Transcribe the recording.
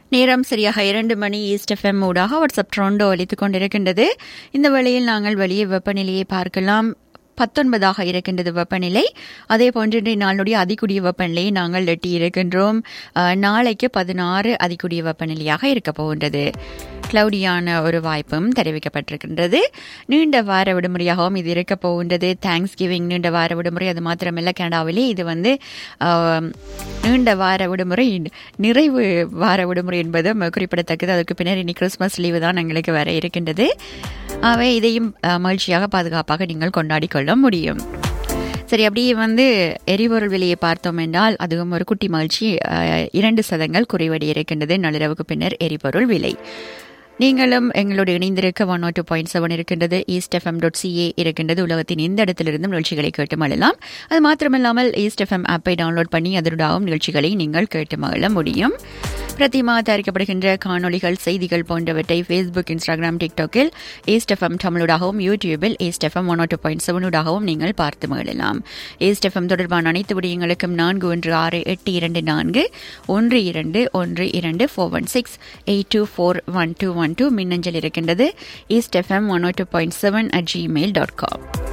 நேரம் சரியாக இரண்டு மணி ஈஸ்ட் எஃப்எம் ஊடாக வாட்ஸ்அப் ட்ரோண்டோ அளித்துக் கொண்டிருக்கின்றது இந்த வேளையில் நாங்கள் வெளியே வெப்பநிலையை பார்க்கலாம் பத்தொன்பதாக இருக்கின்றது வெப்பநிலை அதே போன்று இன்றைய நாளுடைய அதிகுடிய வெப்பநிலையை நாங்கள் எட்டி இருக்கின்றோம் அஹ், நாளைக்கு பதினாறு அதிகுடிய வெப்பநிலையாக இருக்க போகின்றது கிளவுடியான ஒரு வாய்ப்பும் தெரிவிக்கப்பட்டிருக்கின்றது நீண்ட வார விடுமுறையாகவும் இது இருக்க போகின்றது தேங்க்ஸ் கிவிங் நீண்ட வார விடுமுறை அது மாத்திரமல்ல கனடாவிலே இது வந்து ஆம், நீண்ட வார விடுமுறை நிறைவு வார விடுமுறை என்பது ம- குறிப்பிடத்தக்கது அதற்கு பின்னர் இனி கிறிஸ்மஸ் லீவு தான் எங்களுக்கு வர இருக்கின்றது அவை இதையும் அஹ், மகிழ்ச்சியாக பாதுகாப்பாக நீங்கள் கொண்டாடி கொள்ள முடியும் சரி அப்படியே வந்து எரிபொருள் விலையை பார்த்தோம் என்றால் அதுவும் ஒரு குட்டி மகிழ்ச்சி அஹ், இரண்டு சதங்கள் குறைவடி இருக்கின்றது நள்ளிரவுக்கு பின்னர் எரிபொருள் விலை நீங்களும் எங்களோடு இணைந்திருக்க ஒன் டூ பாயிண்ட் செவன் இருக்கின்றது ஈஸ்ட் எஃப்எம் டாட் சிஏ இருக்கின்றது உலகத்தின் எந்த இடத்திலிருந்தும் நிகழ்ச்சிகளை கேட்டு மழலாம் அது மாத்திரமில்லாமல் ஈஸ்ட் எஃப்எம் ஆப்பை டவுன்லோட் பண்ணி அதனுடாகும் நிகழ்ச்சிகளை நீங்கள் கேட்டு மகிழ முடியும் பிரதிமா தயாரிக்கப்படுகின்ற காணொளிகள் செய்திகள் போன்றவற்றை ஃபேஸ்புக் இன்ஸ்டாகிராம் டிக்டாக்கில் ஈஸ்ட் எஃப்எம் தமிழூடாகவும் யூடியூபில் East FM one two point செவனூடாகவும் நீங்கள் பார்த்து மகிழலாம் ஈஸ்ட் எஃப்எம் தொடர்பான அனைத்து விடயங்களுக்கும் நான்கு ஒன்று ஆறு எட்டு இரண்டு நான்கு ஒன்று இரண்டு ஒன்று இரண்டு four one six eight two four one two one two மின்னஞ்சல் இருக்கின்றது East FM one two point seven at Gmail dot com